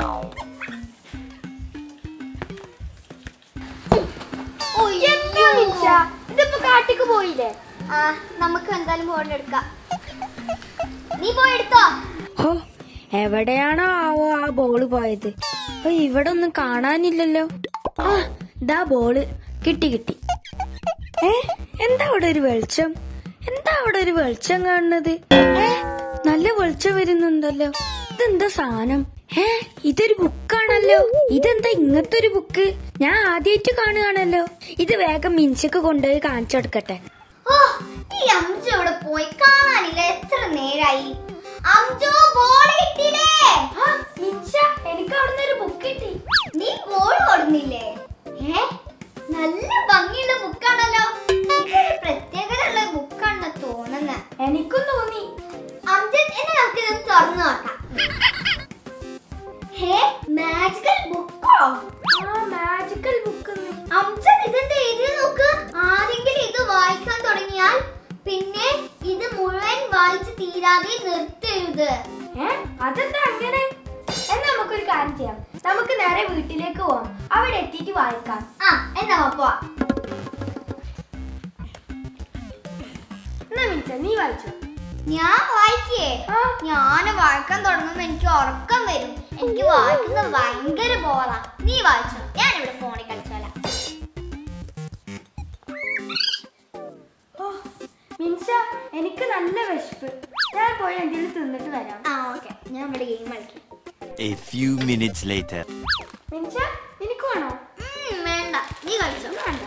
എന്താ മിച്ച ഇതിപ്പോ കാട്ടിക്ക് പോയില്ലേ ആ നമുക്ക് എന്തായാലും ഫോൺ എടുക്കാം നീ പോയി എടുത്തോ ഹോ എവിടെയാണോ ആവോ ആ ബോള് പോയത് ഓ ഇവിടെ ഒന്നും കാണാനില്ലല്ലോ ആ ദാ ബോള് കിട്ടി കിട്ടി ഏ എന്താ അവിടെ ഒരു വെളിച്ചം എന്താ അവിടെ ഒരു വെളിച്ചം കാണുന്നത് ഏ നല്ല വെളിച്ചം വരുന്നുണ്ടല്ലോ ഇതെന്താ സാധനം ഏ ഇതൊരു ബുക്കാണല്ലോ ഇതെന്താ ഇങ്ങനത്തെ ഒരു ബുക്ക് ഞാൻ ആദ്യമായിട്ട് കാണുകയാണല്ലോ ഇത് വേഗം മിൻസക്ക് കൊണ്ടുപോയി കാണിച്ചു കൊടുക്കട്ടെ ഓ ഈ അംജു ഇവിടെ പോയി കാണാനില്ല എത്ര നേരായി അംജു ബോൾ കിട്ടിയില്ലേ മിച്ച എനിക്ക് അവിടുന്ന് ഒരു ബുക്ക് കിട്ടി നീ ബോൾ കൊടുന്നില്ലേ ഏ നല്ല ഭംഗിയുള്ള ബുക്കാണല്ലോ ഇതൊരു പ്രത്യേകതയുള്ള ബുക്കാണെന്ന് തോന്നുന്നത് എനിക്കും തോന്നി അംജദ് എന്നെ നമുക്ക് ഇതൊന്ന് തുറന്നു നോക്കാം ഹേ മാജിക്കൽ ബുക്കോ ആ മാജിക്കൽ ബുക്ക് അംജദ് ഇതെന്താ എഴുതി നോക്ക് ആരെങ്കിലും ഇത് വായിക്കാൻ തുടങ്ങിയാൽ പിന്നെ ഇത് മുഴുവൻ വായിച്ച് തീരാതെ നിർത്തരുത് ഏ അതെന്താ അങ്ങനെ എന്നാ നമുക്കൊരു കാര്യം ചെയ്യാം നമുക്ക് നേരെ വീട്ടിലേക്ക് പോവാം അവിടെ എത്തിയിട്ട് വായിക്കാം ആ എന്നാ പോവാ എന്നാ മിച്ച നീ വായിച്ചോ ഞാൻ വായിക്കേ ആ. ഞാൻ വായിക്കാൻ തുടങ്ങുമ്പോ എനിക്ക് ഉറക്കം വരും എനിക്ക് വായിക്കുന്നത് ഭയങ്കര ബോറാ നീ വായിച്ചോ ഞാനിവിടെ ഫോണിൽ കളിച്ചോളാം ഓ മിൻസ എനിക്ക് നല്ല വിശപ്പ് ഞാൻ പോയി എന്തെങ്കിലും തിന്നിട്ട് വരാം ആ ഓക്കെ ഞാൻ ഇവിടെ ഗെയിം കളിക്കാം A few minutes later. മിൻസ നിനക്ക് വേണോ ഉം, വേണ്ട നീ കളിച്ചോ വേണ്ട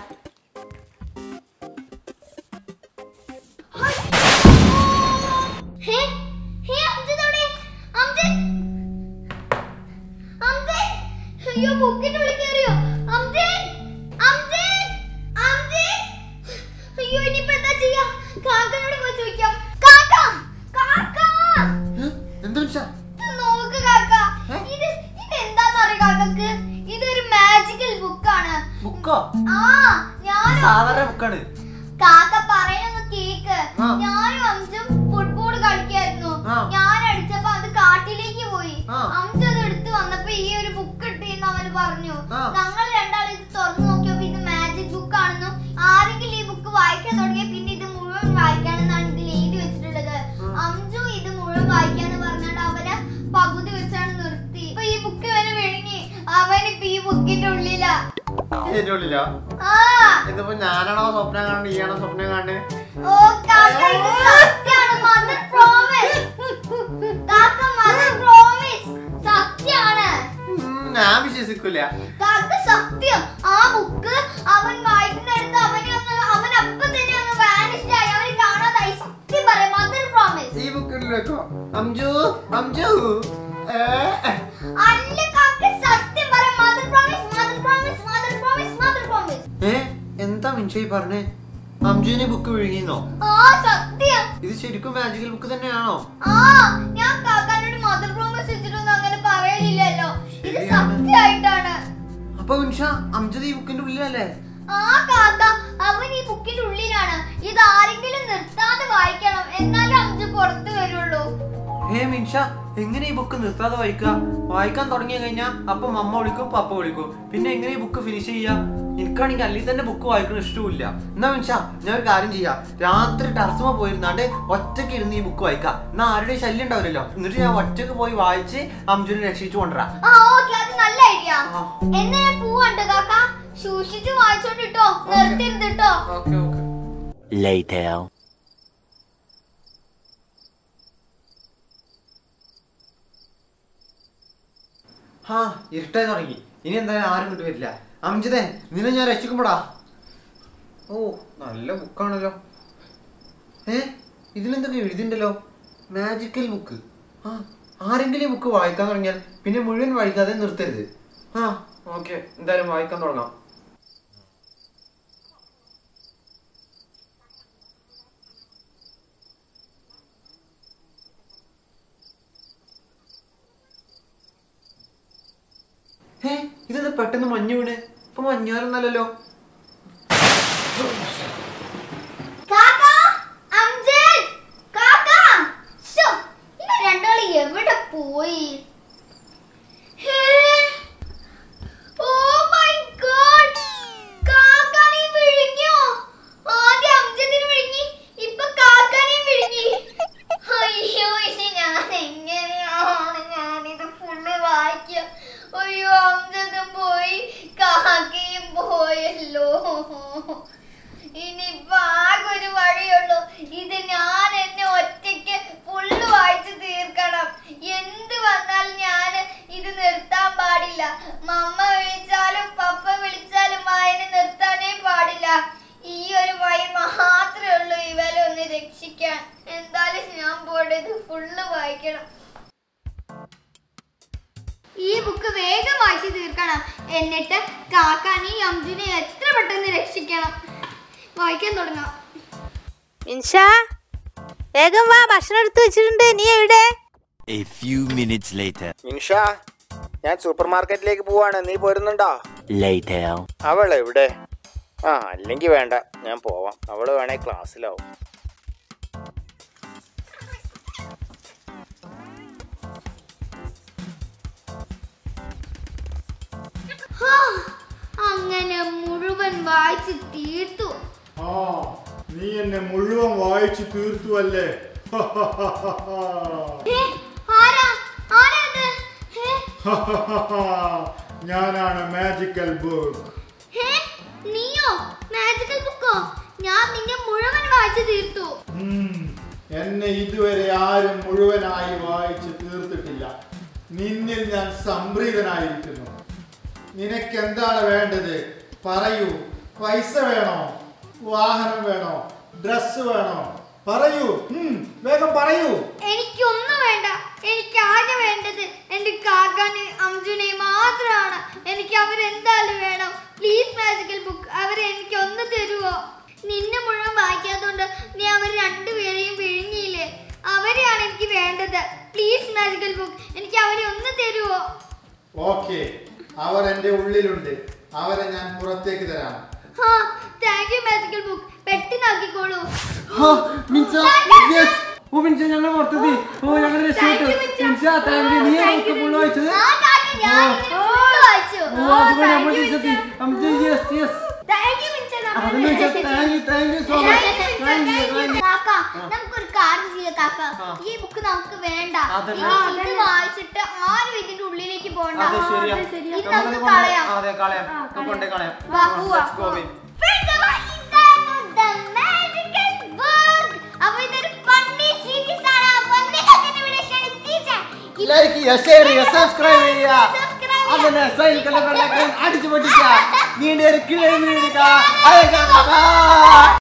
ഹേ ഹേ അംജദ് അവിടെ അംജദ് അംജദ് അയ്യോ ബുക്കിന്റെ ഉള്ളിൽ കയറിയോ അംജദ് അംജദ് അംജദ് അയ്യോ ഇനിയിപ്പോ എന്താ ചെയ്യാ കാക്കനോട് പോയി ചോദിക്കാം കാക്ക കാക്ക എന്താ വെച്ചാ ഇത് നോക്ക് കാക്ക ഇത് ഇത് എന്താന്ന് അറിയോ കാക്കക്ക് ഇതൊരു മാജിക്കൽ ബുക്കാണ് ബുക്കോ ആ ഞാൻ സാധാരണ ബുക്കാണ് കാക്ക പറയുന്നത് കേക്ക് ആ. ഞാനും അംജും ഫുട്ബോൾ കളിക്കായിരുന്നു ആ. ഞാൻ അടിച്ചപ്പോ അത് കാട്ടിലേക്ക് പോയി ആ. അംജു അത് എടുത്ത് വന്നപ്പോ ഈ ഒരു ബുക്ക് കിട്ടിയെന്ന് അവന് പറഞ്ഞു ആ. ഞങ്ങൾ രണ്ടാളും ഇത് തുറന്നു നോക്കിയപ്പോ ഇത് മാജിക് ബുക്ക് ആണെന്നും ആരെങ്കിലും ഈ ബുക്ക് വായിക്കാൻ തുടങ്ങിയ പിന്നെ ഇത് മുഴുവൻ വായിക്കാനെന്നാണ് ഇതിൽ എഴുതി വെച്ചിട്ടുള്ളത് അംജു ഇത് മുഴുവൻ വായിക്കാന്ന് പറഞ്ഞാണ്ട് അവനെ പകുതി വെച്ചാണ് നിർത്തി ഇപ്പൊ ഈ ബുക്ക് അവന് വിഴുങ്ങി അവനിപ്പോ ഈ ബുക്കിന്റെ ഉള്ളിലാ എന്റെ ഉള്ളിലോ ആ ഇതിപ്പോ ഞാനാണോ സ്വപ്നം കാണുന്നത് ഈയാണോ സ്വപ്നം കാണുന്നത് ഓ കാക്ക ഇത് സത്യാണ് മദർ പ്രോമിസ് കാക്ക മദർ പ്രോമിസ് സത്യാണ് ഞാൻ വിശ്വസിക്കൂല കാക്ക സത്യം ആ ബുക്ക് അവൻ വായിക്കുന്നിടത്ത് അവന് ഒന്ന് അവൻ അപ്പൊ തന്നെ ഒന്ന് വാനിഷ് ആയി അവന് കാണാതായി സത്യം പറയാം മദർ പ്രോമിസ് ഈ ബുക്കിലേക്കോ അംജു അംജു ഏ, അല്ല കാക്ക സത്യം പറയാം mother promise mother promise mother promise mother promise ഏ എന്താ മിൻഷായി പറഞ്ഞേ അംജുവിനെ ബുക്ക് വിഴുങ്ങിന്നോ ആ സത്യം ഇത് ശരിക്കും മാജിക്കൽ ബുക്ക് തന്നെയാണോ ആ ഞാൻ കാക്കാനോട് മദർ പ്രോമിസ് വെച്ചിട്ടൊന്നും അങ്ങനെ പറയലില്ലല്ലോ ഇത് ശരിയാണ്. സത്യമായിട്ടാണ് അപ്പൊ മിൻഷ അംജദ് ഈ ബുക്കിന്റെ ഉള്ളിലല്ലേ ആ കാക്ക അവൻ ഈ ബുക്കിന്റെ ഉള്ളിലാണ് ഇത് ആരെങ്കിലും നിർത്താതെ വായിക്കണം എന്നാലും അഞ്ചു പുറത്തു വരുള്ളൂ ഏ മിൻഷ എങ്ങനെ ഈ ബുക്ക് നിർത്താതെ വായിക്കുക വായിക്കാൻ തുടങ്ങി കഴിഞ്ഞാൽ അപ്പം അമ്മ വിളിക്കും പപ്പ വിളിക്കും പിന്നെ എങ്ങനെ ഈ ബുക്ക് ഫിനിഷ് ചെയ്യാ എനിക്കാണെങ്കിൽ അല്ലെങ്കിൽ തന്നെ ബുക്ക് വായിക്കണം ഇഷ്ടമില്ല എന്നാ മിൻഷ ഞാൻ ഒരു കാര്യം ചെയ്യാം രാത്രി ടർസുമ പോയിരുന്നാണ്ട് ഒറ്റയ്ക്ക് ഇരുന്ന് ഈ ബുക്ക് വായിക്കാം എന്നാ ആരുടെയും ശല്യം ഉണ്ടാവില്ലല്ലോ എന്നിട്ട് ഞാൻ ഒറ്റയ്ക്ക് പോയി വായിച്ച് അംജുനെ രക്ഷിച്ചു കൊണ്ടുവരാം ആ ഓക്കെ അത് നല്ല ഐഡിയ ആ. എന്നാ ഞാൻ പോവാണ്ട് കാക്ക സൂക്ഷിച്ചു വായിച്ചോണ്ടിട്ടോ നിർത്തരുത് കേട്ടോ ഓക്കെ ഓക്കെ Later. ഹാ ഇരുട്ടായി തുടങ്ങി ഇനി എന്തായാലും ആരും ഇങ്ങോട്ട് വരില്ല അംജിതേ നിന്നെ ഞാൻ രക്ഷിക്കുമ്പോടാ ഓ നല്ല ബുക്കാണല്ലോ ഏ ഇതിലെന്തൊക്കെ എഴുതിണ്ടല്ലോ മാജിക്കൽ ബുക്ക് ആ ആരെങ്കിലും ഈ ബുക്ക് വായിക്കാൻ തുടങ്ങിയാൽ പിന്നെ മുഴുവൻ വായിക്കാതെ നിർത്തരുത് ആ ഓക്കെ എന്തായാലും വായിക്കാൻ തുടങ്ങാം ഏ ഇതെന്താ പെട്ടെന്ന് മഞ്ഞ് വീണ് ഇപ്പൊ മഞ്ഞാലൊന്നല്ലല്ലോ കാക്ക അംജദ് കാക്ക ശോ ഇവ രണ്ടാളും എവിടെ പോയി ഹേ കാക്കയും പോയല്ലോ ഇനിയിപ്പൊ ആകെ ഒരു വഴിയുള്ളൂ ഇത് ഞാൻ എന്നെ ഒറ്റയ്ക്ക് ഫുള്ള് വായിച്ചു തീർക്കണം എന്ത് വന്നാലും ഞാൻ ഇത് നിർത്താൻ പാടില്ല മമ്മ വിളിച്ചാലും പപ്പ വിളിച്ചാലും വായന നിർത്താനേ പാടില്ല ഈ ഒരു വഴി മാത്രമേ ഉള്ളൂ ഇവരെ ഒന്ന് രക്ഷിക്കാൻ എന്തായാലും ഞാൻ പോയിട്ട് ഇത് ഫുള്ള് വായിക്കണം ഈ ബുക്ക് വേഗം വായിച്ചു തീർക്കണം എന്നിട്ട് കാക്കാനെയും അംജുനെ എത്ര പെട്ടെന്ന് രക്ഷിക്കണം വായിക്കാൻ തുടങ്ങാം മിൻഷ വേഗം വാ ഭക്ഷണം എടുത്തു വെച്ചിട്ടുണ്ട് നീ എവിടെ A few minutes later. Minsha ഞാൻ സൂപ്പർ മാർക്കറ്റിലേക്ക് പോവാണ് നീ പോരുന്നുണ്ടോ Later. അവൾ എവിടെ ആ അല്ലെങ്കിൽ വേണ്ട ഞാൻ പോവാം അവള് വേണേ ക്ലാസ്സിലാവും ഹാ, അങ്ങനെ മുഴുവൻ വായിച്ച് തീർത്തു ആ നീ എന്നെ മുഴുവൻ വായിച്ചു തീർത്തു അല്ലേ ഏ, ആരാ ആരാ ഇത്? ഏ, ഞാനാണ് മാജിക്കൽ ബുക്ക് ഏ, നീയോ മാജിക്കൽ ബുക്കോ ഞാൻ നിന്നെ മുഴുവൻ വായിച്ചു തീർത്തു എന്നെ ഇതുവരെ ആരും മുഴുവനായി വായിച്ചു തീർത്തിട്ടില്ല നിന്നിൽ ഞാൻ സംപ്രീതനായിരിക്കുന്നു നിനക്ക് എന്താണ് വേണ്ടത് പറയൂ പൈസ വേണോ വാഹനം വേണോ ഡ്രസ് വേണോ പറയൂ ഉം, വേഗം പറയൂ എനിക്കൊന്നും വേണ്ട എനിക്ക് ആകെ വേണ്ടത് എന്റെ കാക്കാന് അംജുനെ മാത്രമാണ് എനിക്ക് അവരെന്തായാലും വേണം പ്ലീസ് മാജിക്കൽ ബുക്ക് അവരെ എനിക്ക് ഒന്ന് തരുവോ നിന്നെ മുഴുവൻ വായിക്കാത്തോണ്ട് നീ അവർ രണ്ടുപേരെയും വിഴുങ്ങിയില്ലേ അവരെയാണ് എനിക്ക് വേണ്ടത് പ്ലീസ് മാജിക്കൽ ബുക്ക് എനിക്ക് അവരെ ഒന്ന് തരുവോ ഓക്കെ അവർ എൻ്റെ ഉള്ളിലുണ്ട് അവരെ ഞാൻ പുറത്തേക്ക് തരാം ഹാ താങ്ക് യു മാജിക്കൽ ബുക്ക് പെട്ടെന്നാക്കിക്കോളൂ ആ, മിൻസ യെസ് ഓ മിൻസ ഞങ്ങൾ പുറത്തെത്തി ഓ ഞങ്ങൾ രക്ഷപ്പെട്ടു മിൻസ താങ്ക് യു നീ ബുക്ക് ഫുൾ വായിച്ചത് ആ കാക്ക ഞാൻ ഇതിന് full വായിച്ചു ഓ അതുപോലെ നമ്മൾ രക്ഷത്തി അമ്മ yes yes thank you Minsa അത് Minsa thank you thank you so much thank you thank you കാക്ക നമുക്കൊരു കാര്യം ചെയ്യാം കാക്ക ഈ ബുക്ക് നമുക്ക് വേണ്ട അതന്നെ. ഇനി ഇത് വായിച്ചിട്ട് ആരും ഇതിന്റെ ഉള്ളിലേക്ക് പോകണ്ട അതെ ശരിയാ ഇത് നമുക്കത് നമുക്ക് കൊണ്ട് കളയാം അതെ കളയാം നമുക്ക് കൊണ്ടേ കളയാം വാ, ആ, പോവാ. let's go, babe. Friends, ഇതാണ് the magical book. അപ്പൊ ഇതൊരു funny series ആണ്. അപ്പൊ നിങ്ങൾക്ക് എന്നെ ഇവിടെ ക്ഷണിച്ചേച്ചാ. ഇത് ലൈക്ക് ചെയ്യുക ഷെയർ ചെയ്യുക സബ്സ്ക്രൈബ് ചെയ്യുക subscribe ചെയ്യുക. അങ്ങനെ സൈൻ കലകളിലൊക്കെ അടിച്ചു പൊട്ടിക്കുക നീണ്ട ഒരു കിഴി വീഴുക അതൊക്കെ